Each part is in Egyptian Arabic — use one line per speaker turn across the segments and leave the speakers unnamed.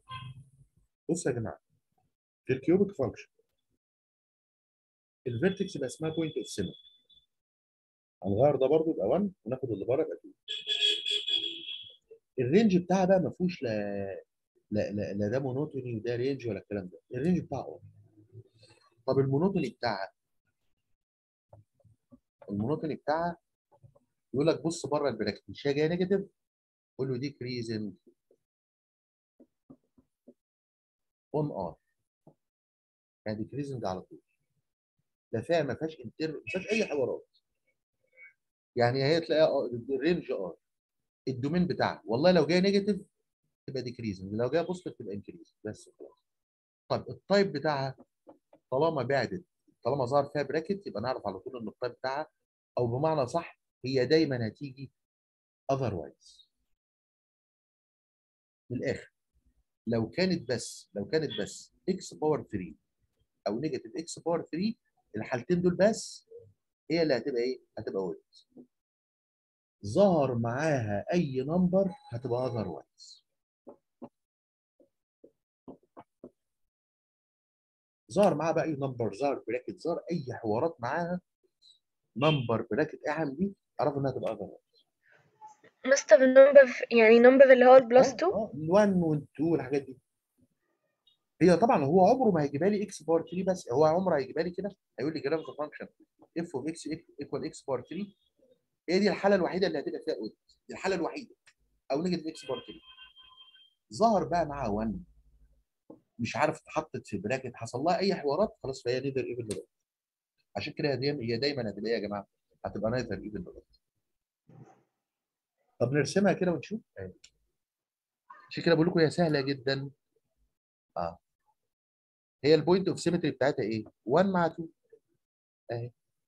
بصوا يا جماعه في الكيوبيك فانكشن الفيرتكس يبقى اسمها بوينت اوف سيمتري هنغير ده برضه يبقى 1 وناخد اللي بره يبقى 2 الرينج بتاعها بقى ما فيهوش لا لا لا, لا ده مونوتوني وده رينج ولا الكلام ده الرينج بتاعها اون طب المونوتوني بتاعها المونوتوني بتاعها يقول لك بص بره البراكت مش هي جايه نيجاتيف قول له ديكريزنج اون ار يعني ديكريزنج على طول لا فيها ما فيهاش انتر ما فيهاش اي حوارات يعني هي تلاقيها الرينج ار الدومين بتاعها والله لو جايه نيجاتيف تبقى ديكريزنج لو جايه بوزيتيف تبقى انكريز بس خلاص طيب التايب بتاعها طالما بعدت طالما ظهر فيها براكت يبقى نعرف على طول ان التايب بتاعها او بمعنى صح هي دايما هتيجي otherwise من الاخر لو كانت بس لو كانت بس اكس باور 3 او نيجاتيف اكس باور 3 الحالتين دول بس هي اللي هتبقى ايه؟ هتبقى ويت ظهر معاها اي نمبر هتبقى otherwise ظهر معاها بقى اي نمبر ظهر براكت ظهر اي حوارات معاها نمبر براكت اعمل دي اعرف انها تبقى otherwise
مستر النمبر يعني نمبر اللي هو البلس 2
اه ال1 وال2 والحاجات دي هي طبعا هو عمره ما هيجيبها لي اكس باور 3 بس هو عمره هيجيبها لي كده هيقول لي جراف ذا فانكشن اف اوف اكس ايكوال اكس باور 3 هي دي الحاله الوحيده اللي هتبقى فيها اوت دي الحاله الوحيده او نيجاتيف اكس باور 3 ظهر بقى معاها 1 مش عارف اتحطت في براكت حصل لها اي حوارات خلاص فهي نيذر ايفن نوت عشان كده هي هي دايما هتبقى ايه يا جماعه؟ هتبقى نيذر ايفن نوت طب نرسمها كده ونشوف اهي عشان كده بقول لكم هي سهله جدا اه هي البوينت اوف سيمتري بتاعتها ايه؟ 1 مع 2 اهي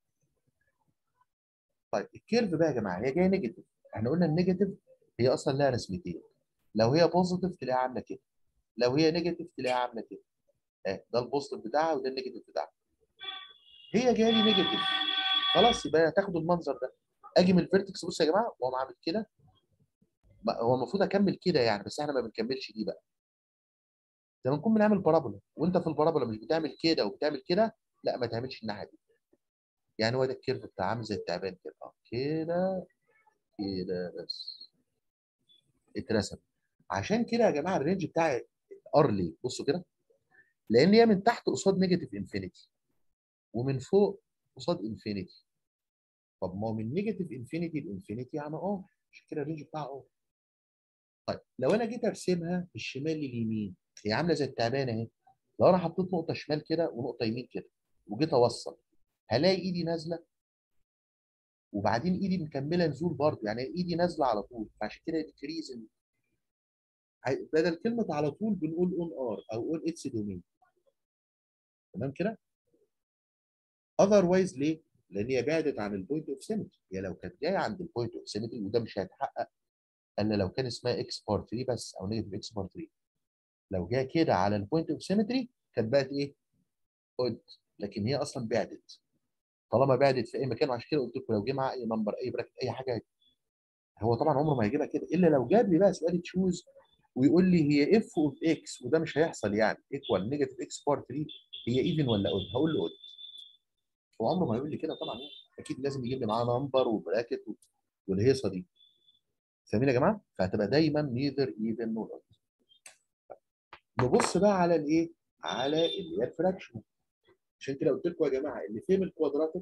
طيب الكيرف بقى يا جماعه هي جايه نيجاتيف احنا قلنا النيجاتيف هي اصلا لها رسمتين لو هي بوزيتيف تلاقيها عامله كده لو هي نيجاتيف تلاقيها عامله كده اه ده البوزيتيف بتاعها وده النيجاتيف بتاعها هي جايه لي نيجاتيف خلاص يبقى هتاخد المنظر ده اجي من الفيرتكس بص يا جماعه واقوم عامل كده هو المفروض اكمل كده يعني بس احنا ما بنكملش دي بقى لما نكون بنعمل بارابولا وانت في البارابولا مش بتعمل كده وبتعمل كده لا ما تعملش الناحيه دي يعني هو ده الكيرف بتاع عامل زي التعبان كده اه كده كده بس اترسم عشان كده يا جماعه الرينج بتاع ار ليه بصوا كده لان هي من تحت قصاد نيجاتيف انفينيتي ومن فوق قصاد انفينيتي طب ما هو من نيجاتيف انفينيتي لانفينيتي يعني اه عشان كده الرينج بتاعها اه طيب لو انا جيت ارسمها من الشمال لليمين هي عامله زي التعبانه اهي لو انا حطيت نقطه شمال كده ونقطه يمين كده وجيت اوصل هلاقي ايدي نازله وبعدين ايدي مكمله نزول برضه يعني ايدي نازله على طول فعشان كده ديكريز بدل كلمه على طول بنقول اون ار او اون اتس دومين تمام كده اذروايز ليه؟ لان هي بعدت عن البوينت اوف سيمتري هي لو كانت جايه عند البوينت اوف سيمتري وده مش هيتحقق الا لو كان اسمها اكس بار 3 بس او نيجاتيف اكس بار 3 لو جايه كده على البوينت اوف سيمتري كانت بقت ايه؟ اود لكن هي اصلا بعدت طالما بعدت في اي مكان وعشان كده قلت لكم لو جه معاه اي نمبر اي براكت اي حاجه هو طبعا عمره ما هيجيبها كده الا لو جاب لي بقى سؤال تشوز ويقول لي هي اف اوف اكس وده مش هيحصل يعني ايكوال نيجاتيف اكس بار 3 هي ايفن ولا اود هقول له اود هو عمره ما هيقول لي كده طبعا يعني اكيد لازم يجيب لي معاه نمبر وبراكت والهيصه دي فاهمين يا جماعه؟ فهتبقى دايما نيذر ايفن نور اود نبص بقى على الايه؟ على اللي هي الفراكشن عشان كده قلت لكم يا جماعه اللي فهم الكوادراتيك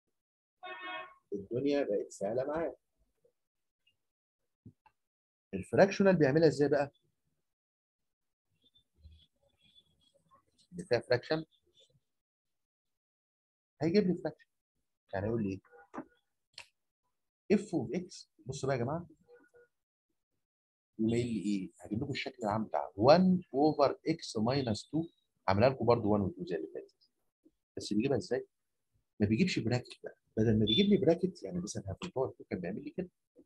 الدنيا بقت سهله معاه الفراكشنال بيعملها ازاي بقى؟ اللي فيها فراكشن هيجيب لي فراكشن يعني يقول لي ايه؟ اف اوف اكس بصوا بقى يا جماعه يقول لي ايه؟ هجيب لكم الشكل العام بتاعه 1 اوفر اكس ماينس 2 عاملها لكم برده 1 و 2 زي اللي فاتت بس بيجيبها ازاي؟ ما بيجيبش براكت بقى بدل ما بيجيب لي براكت يعني مثلا في الباور كان بيعمل لي كده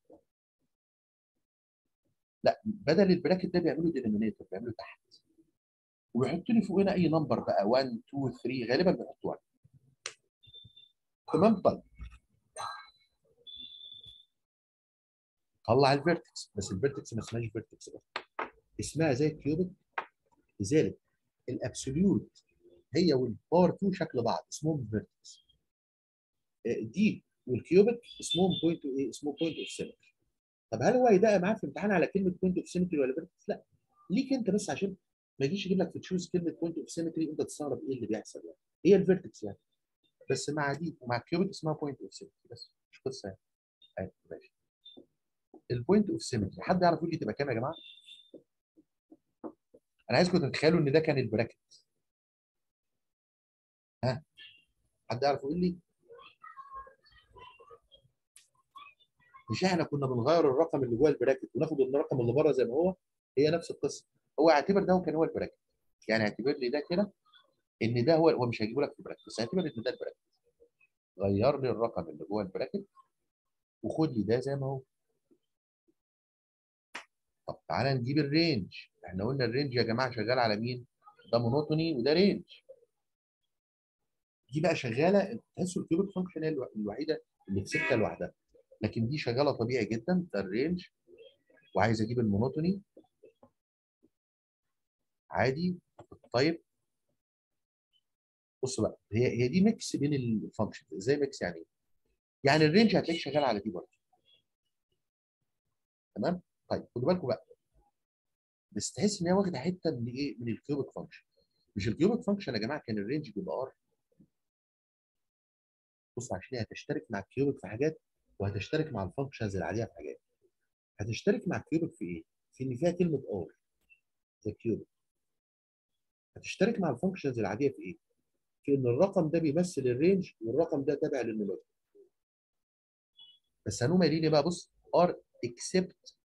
لا بدل البراكت ده بيعملوا دينومينيتور بيعملوا تحت وبيحط لي فوقنا اي نمبر بقى 1 2 3 غالبا بيحطوا 1 تمام طيب طلع الفيرتكس بس الفيرتكس ما اسمهاش فيرتكس بس اسمها زي الكيوبيك لذلك الابسوليوت هي والباور 2 شكل بعض اسمهم فيرتكس دي والكيوبيك اسمهم بوينت ايه اسمه بوينت اوف سيمتري طب هل هو هيدقق معاك في امتحان على كلمه بوينت اوف سيمتري ولا فيرتكس لا ليك انت بس عشان ما يجيش يجيب لك في تشوز كلمه بوينت اوف سيمتري انت تستغرب ايه اللي بيحصل يعني هي الفيرتكس يعني بس مع دي ومع الكيوبيك اسمها بوينت اوف سيمتري بس مش قصه يعني أيوة، ماشي البوينت اوف سيمتري حد يعرف يقول لي تبقى كام يا جماعه؟ انا عايزكم تتخيلوا ان ده كان البراكت ها حد يعرف يقول لي مش احنا كنا بنغير الرقم اللي جوه البراكت وناخد الرقم اللي بره زي ما هو هي نفس القصه هو اعتبر ده هو كان هو البراكت يعني اعتبر لي ده كده ان ده هو هو مش هيجيبه لك في البراكت بس اعتبر ان ده البراكت غير لي الرقم اللي جوه البراكت وخد لي ده زي ما هو طب تعالى نجيب الرينج احنا قلنا الرينج يا جماعه شغال على مين؟ ده مونوتوني وده رينج دي بقى شغاله تحسوا الكيوبيك فانكشن هي الو- الوحيده اللي في سكه لوحدها لكن دي شغاله طبيعي جدا ده الرينج وعايز اجيب المونوتوني عادي طيب بص بقى هي هي دي ميكس بين الفانكشن ازاي ميكس يعني ايه؟ يعني الرينج هتلاقيه شغال على دي برضه تمام طيب خدوا بالكم بقى بس تحس ان هي واخده حته من ايه من الكيوبيك فانكشن مش الكيوبيك فانكشن يا جماعه كان الرينج بيبقى ار بص عشان هي هتشترك مع الكيوبيك في حاجات وهتشترك مع الفانكشنز العاديه في حاجات هتشترك مع الكيوبيك في ايه؟ في ان فيها كلمه ار زي الكيوبيك هتشترك مع الفانكشنز العاديه في ايه؟ في ان الرقم ده بيمثل الرينج والرقم ده تابع للمونوتون بس هنقوم قايلين إيه بقى بص ار اكسبت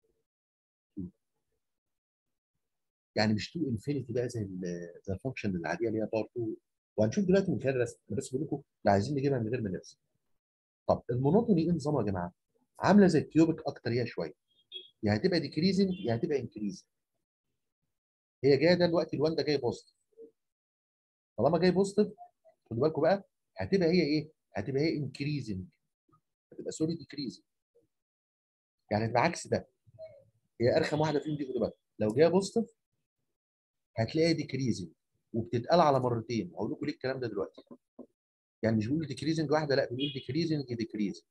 يعني مش 2 انفينيتي بقى زي ال- زي الفانكشن العاديه اللي هي باور 2 وهنشوف دلوقتي من خلال الرسم انا بس بقول لكم لا عايزين نجيبها من غير ما نرسم طب المونوتوني ايه نظامها يا جماعه؟ عامله زي الكيوبيك اكتر هي شويه يا هتبقى ديكريزنج يا هتبقى انكريزنج هي جايه ده دلوقتي ال1 ده جاي بوزيتيف طالما جاي بوزيتيف خدوا بالكم بقى هتبقى هي ايه؟ هتبقى هي انكريزنج هتبقى سوري ديكريزنج يعني هتبقى عكس ده هي ارخم واحده فيهم دي خدوا بالك لو جايه بوزيتيف هتلاقيها ديكريزنج وبتتقال على مرتين هقول لكم ليه الكلام ده دلوقتي يعني مش بنقول ديكريزنج واحده لا بنقول ديكريزنج ديكريزنج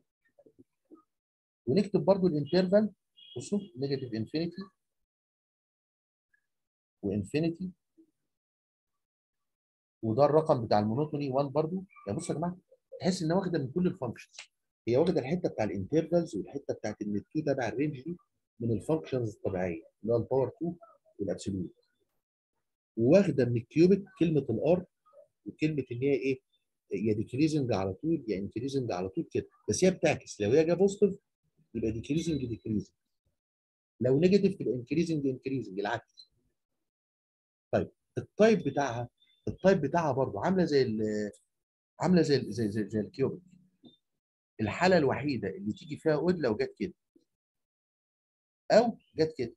ونكتب برضو الانترفال بصوا نيجاتيف انفينيتي وانفينيتي وده الرقم بتاع المونوتوني 1 برضو يعني بصوا يا جماعه تحس انها واخده من كل الفانكشنز هي واخده الحته بتاع الانترفالز والحته بتاعت ان الكيو تبع الرينج دي من الفانكشنز الطبيعيه اللي هو الباور 2 والابسوليوت وواخده من الكيوبيك كلمه الار وكلمه ان هي ايه يا ديكريزنج على طول يا انكريزنج على طول كده بس هي بتعكس لو هي جا بوزيتيف يبقى ديكريزنج ديكريزنج لو نيجاتيف تبقى انكريزنج انكريزنج العكس طيب التايب بتاعها التايب بتاعها برضه عامله زي ال- عامله زي زي زي, زي الكيوبيك الحاله الوحيده اللي تيجي فيها اود لو جت كده او جت كده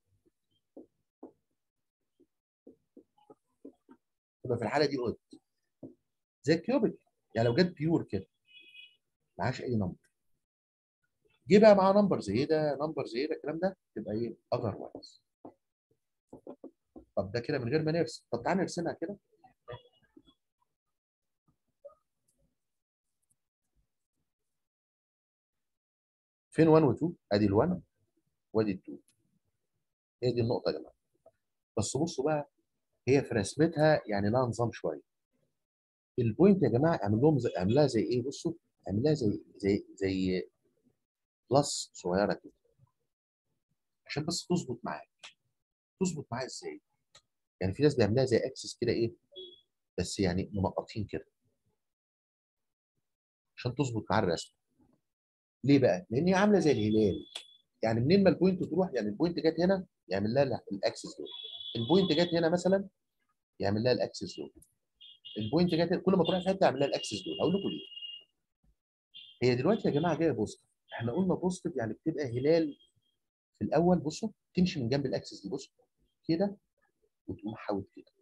تبقى في الحاله دي اود زي الكيوبيك يعني لو جت بيور كده معهاش اي نمبر جه بقى مع نمبر زي ده نمبر زي ده الكلام ده تبقى ايه اذر وايز طب ده كده من غير ما نرسم طب تعالى نرسمها كده فين 1 و 2 ادي ال1 وادي ال2 هي دي النقطه يا جماعه بس بصوا بقى هي في رسمتها يعني لها نظام شويه البوينت يا جماعه اعمل لهم زي اعملها زي ايه بصوا اعملها زي زي زي بلس صغيره كده عشان بس تظبط معاك تظبط معايا ازاي يعني في ناس بيعملها زي اكسس كده ايه بس يعني منقطين كده عشان تظبط مع الرسم ليه بقى لان هي عامله زي الهلال يعني منين ما البوينت تروح يعني البوينت جت هنا يعمل لها الاكسس دول البوينت جت هنا مثلا يعمل لها الاكسس دول البوينت جت كل ما تروح في حته يعمل لها الاكسس دول هقول لكم ليه هي دلوقتي يا جماعه جايه بوزيتيف احنا قلنا بوزيتيف يعني بتبقى هلال في الاول بصوا تمشي من جنب الاكسس دي بصوا كده وتقوم حاول كده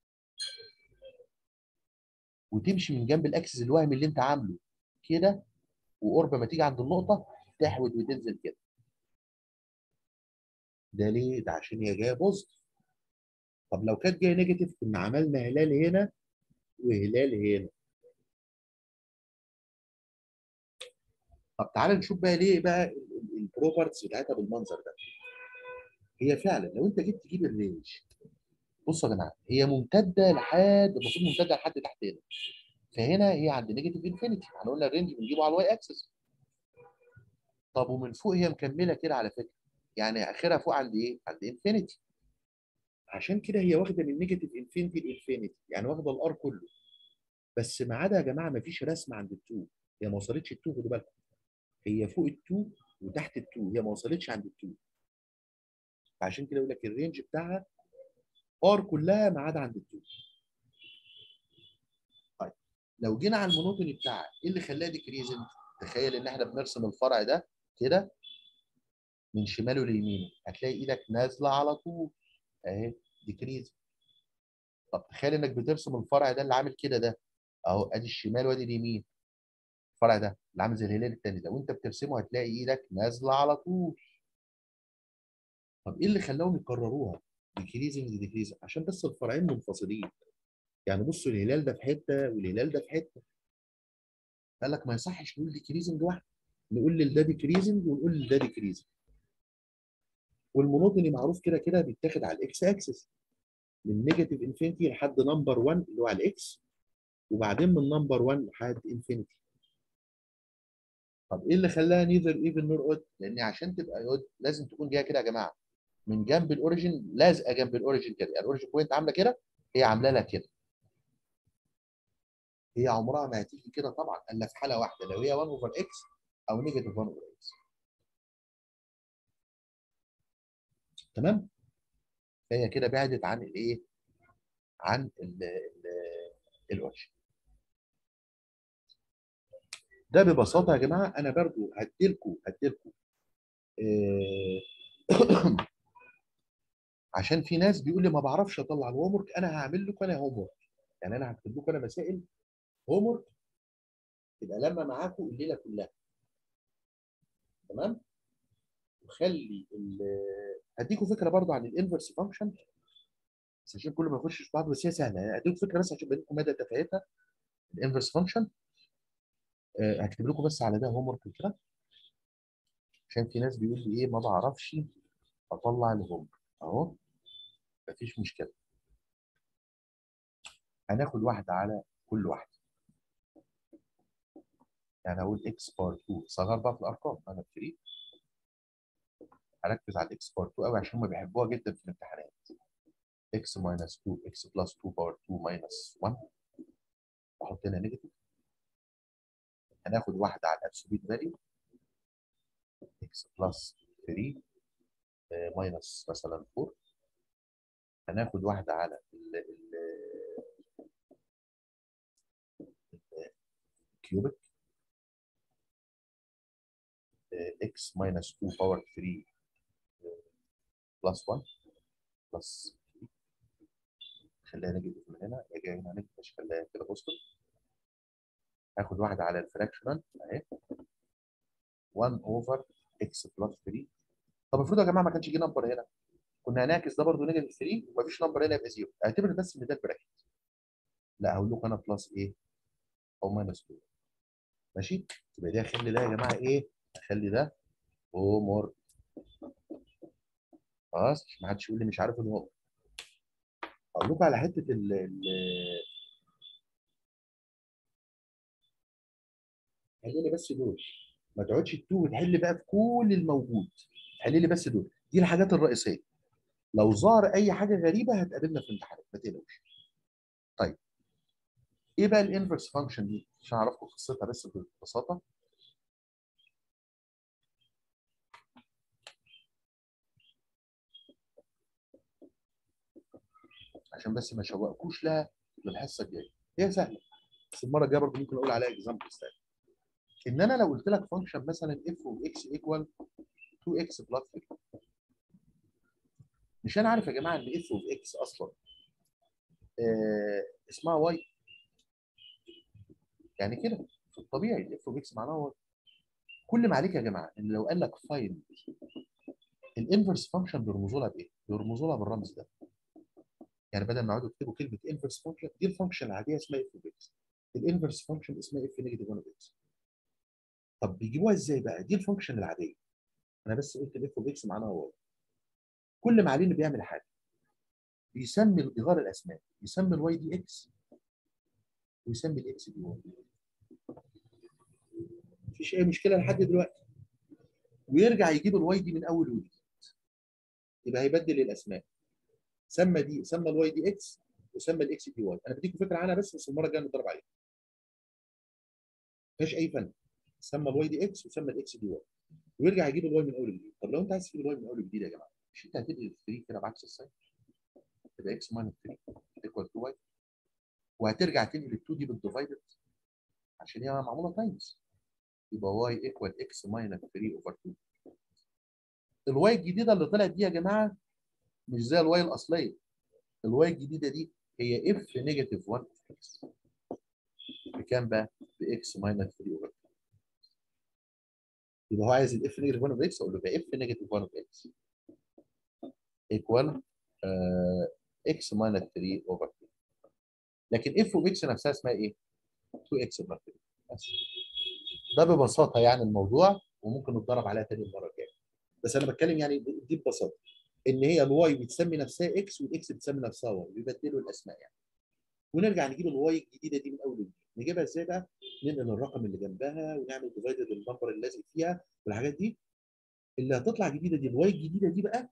وتمشي من جنب الاكسس الوهمي اللي انت عامله كده وقرب ما تيجي عند النقطه تحود وتنزل كده ده ليه؟ ده عشان هي جايه بوزيتيف طب لو كانت جايه نيجاتيف كنا عملنا هلال هنا وهلال هنا طب تعالى نشوف بقى ليه بقى البروبرتيز بتاعتها بالمنظر ده هي فعلا لو انت جيت تجيب الرينج بصوا يا جماعه هي ممتده لحد المفروض ممتده لحد تحت هنا فهنا هي عند نيجاتيف انفينيتي احنا قلنا الرينج بنجيبه على الواي اكسس طب ومن فوق هي مكمله كده على فكره يعني اخرها فوق عند ايه؟ عند انفينيتي عشان كده هي واخده من نيجاتيف انفينيتي لانفينيتي يعني واخده الار كله بس ما عدا يا جماعه ما فيش رسم عند التو هي ما وصلتش التو خدوا بالكم هي فوق التو وتحت التو هي ما وصلتش عند التو فعشان كده يقول لك الرينج بتاعها ار كلها ما عدا عند التو طيب لو جينا على المونوتوني بتاعها ايه اللي خلاها ديكريزنت تخيل ان احنا بنرسم الفرع ده كده من شماله ليمينه هتلاقي ايدك نازله على طول اهي ديكريز طب تخيل انك بترسم الفرع ده اللي عامل كده ده اهو ادي الشمال وادي اليمين الفرع ده اللي عامل زي الهلال التاني ده وانت بترسمه هتلاقي ايدك نازله على طول طب ايه اللي خلاهم يكرروها ديكريزنج ديكريزنج عشان بس الفرعين منفصلين يعني بصوا الهلال ده في حته والهلال ده في حته قال لك ما يصحش نقول ديكريزنج واحد نقول لده ديكريزنج ونقول لده ديكريزنج والمونوتوني معروف كده كده بيتاخد على الاكس اكسس من نيجاتيف انفينيتي لحد نمبر 1 اللي هو على الاكس وبعدين من نمبر 1 لحد انفينيتي طب ايه اللي خلاها نيذر ايفن نور اود؟ لان عشان تبقى اود لازم تكون جايه كده يا جماعه من جنب الاوريجن لازقه جنب الاوريجن كده يعني الاوريجن بوينت عامله كده هي عامله لها كده هي عمرها ما هتيجي كده طبعا الا في حاله واحده لو هي 1 اوفر اكس او نيجاتيف 1 اوفر اكس تمام فهي كده بعدت عن الايه عن الاوريجن ده ببساطه يا جماعه انا برضو هديلكم هديلكم آه عشان في ناس بيقول لي ما بعرفش اطلع الهوم ورك انا هعمل لكم انا هوم ورك يعني انا هكتب لكم انا مسائل هوم ورك تبقى لما معاكم الليله كلها تمام وخلي هديكم فكره برضو عن الانفرس فانكشن بس عشان كل ما يخش في بعض بس هي سهله يعني هديكم فكره بس عشان لكم مدى تفاهتها الانفرس فانكشن هكتب لكم بس على ده هوم ورك كده عشان في ناس بيقول لي ايه ما بعرفش اطلع الهوم اهو مفيش مشكله هناخد واحده على كل واحده يعني اقول اكس بار 2 صغر بقى في الارقام انا فري هركز على الاكس بار 2 قوي عشان هم بيحبوها جدا في الامتحانات اكس ماينس 2 اكس بلس 2 باور 2 ماينس 1 واحط هنا نيجاتيف هناخد واحده على الابسوليت فاليو اكس بلس 3 ماينس مثلا 4 هناخد واحده على ال ال كيوبيك x minus 2 power 3 plus 1 plus 3 خليها نيجاتيف من هنا اجي هنا نيجاتيف مش خليها كده بوزيتيف هاخد واحده على الفراكشنال اهي 1 اوفر x بلس 3 طب المفروض يا جماعه ما كانش يجي نمبر هنا كنا هنعكس ده برضه نيجاتيف 3 ومفيش نمبر هنا يبقى 0 اعتبر بس ان ده البراكت لا هقول لكم انا بلس ايه او ماينس 2 ماشي يبقى ده اخلي ده يا جماعه ايه اخلي ده هومورك خلاص عشان ما حدش يقول لي مش عارف الهومورك اقول لكم على حته ال ال حل لي بس دول ما تقعدش تتوه وتحل بقى في كل الموجود حل لي بس دول دي الحاجات الرئيسيه لو ظهر اي حاجه غريبه هتقابلنا في الامتحانات ما تقلقوش طيب ايه بقى الانفرس فانكشن دي عشان اعرفكم قصتها بس ببساطه عشان بس ما اشوقكوش لها للحصه الجايه هي سهله بس المره الجايه برضه ممكن اقول عليها اكزامبلز تاني ان انا لو قلت لك فانكشن مثلا اف اوف اكس ايكوال 2 اكس بلس 3 مش انا عارف يا جماعه ان اف اوف اكس اصلا آه اسمها واي يعني كده في الطبيعي الاف اوف اكس معناها واي كل ما عليك يا جماعه ان لو قال لك فاين الانفرس فانكشن بيرمزوا لها بايه؟ بيرمزوا لها بالرمز ده يعني بدل ما اقعدوا تكتبوا كلمه انفرس فانكشن دي الفانكشن العاديه اسمها اف اوف اكس الانفرس فانكشن اسمها اف نيجاتيف 1 اوف اكس طب بيجيبوها ازاي بقى دي الفانكشن العاديه انا بس قلت الاف اوف اكس معناها واي كل ما عليه انه بيعمل حاجه بيسمي بيغير الاسماء يسمي الواي دي اكس ويسمي الاكس دي واي مفيش اي مشكله لحد دلوقتي ويرجع يجيب الواي دي من اول وجديد يبقى هيبدل الاسماء سمى دي سمى الواي دي اكس وسمى الاكس دي واي انا بديكم فكره عنها بس بس المره الجايه نضرب عليها مفيش اي فن سمى الواي دي اكس وسمى الاكس دي واي ويرجع يجيب الواي من اول وجديد طب لو انت عايز تجيب الواي من اول وجديد يا جماعه مش انت هتدي 3 كده بعكس الساين تبقى اكس ماينس 3 ايكوال تو واي وهترجع تنقل ال 2 دي بالديفايدد عشان هي معموله تايمز يبقى واي ايكوال اكس ماينس 3 اوفر 2 الواي الجديده اللي طلعت دي يا جماعه مش زي الواي الاصليه الواي الجديده دي هي اف نيجاتيف 1 اكس بكام بقى؟ باكس ماينس 3 اوفر 2 يبقى هو عايز الاف نيجاتيف 1 اوف اكس اقول له اف نيجاتيف 1 اوف اكس ايكوال اكس ماينس 3 اوفر 2 لكن اف اوف اكس نفسها اسمها ايه؟ 2 اكس اوفر 3 بس ده ببساطه يعني الموضوع وممكن نتدرب عليها تاني المره الجايه بس انا بتكلم يعني دي ببساطه ان هي الواي بتسمي نفسها اكس والاكس بتسمي نفسها واي بيبدلوا الاسماء يعني ونرجع نجيب الواي الجديده دي من اول وجديد نجيبها ازاي بقى؟ ننقل الرقم اللي جنبها ونعمل ديفايدد النمبر اللازق فيها والحاجات دي اللي هتطلع جديده دي الواي الجديده دي بقى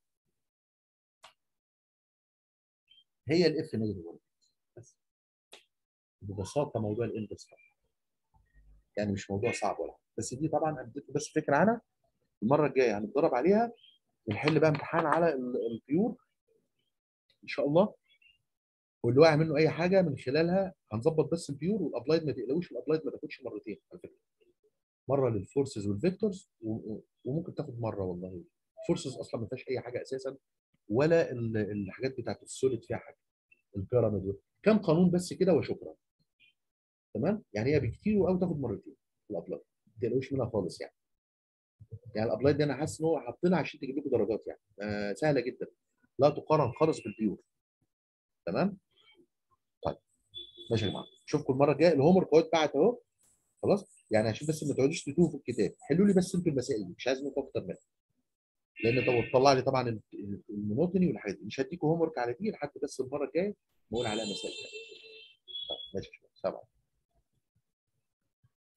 هي الاف نيجاتيف 1 بس ببساطه موضوع الانفرس يعني مش موضوع صعب ولا بس دي طبعا اديتكم بس فكره عنها المره الجايه هنتدرب عليها ونحل بقى امتحان على البيور ان شاء الله واللي واقع منه اي حاجه من خلالها هنظبط بس البيور والابلايد ما تقلقوش الابلايد ما تاخدش مرتين على فكره مره للفورسز والفيكتورز وممكن تاخد مره والله الفورسز اصلا ما فيهاش اي حاجه اساسا ولا الحاجات بتاعت السوليد فيها حاجه البيراميد كم قانون بس كده وشكرا تمام يعني هي بكتير قوي تاخد مرتين الابلايد ما تقلقوش منها خالص يعني يعني الابلايد دي انا حاسس ان هو حاطينها عشان تجيب لكم درجات يعني آه سهله جدا لا تقارن خالص بالبيور تمام طيب ماشي يا جماعه اشوفكم المره الجايه الهوم ورك اتبعت اهو خلاص يعني عشان بس ما تقعدوش تتوهوا في الكتاب حلوا لي بس انتوا المسائل دي مش عايز منكم اكتر منها لان طب طلع لي طبعا المونوتوني والحاجات دي مش هديكم هوم ورك على دي لحد بس المره الجايه نقول عليها مسائل طيب ماشي سبعه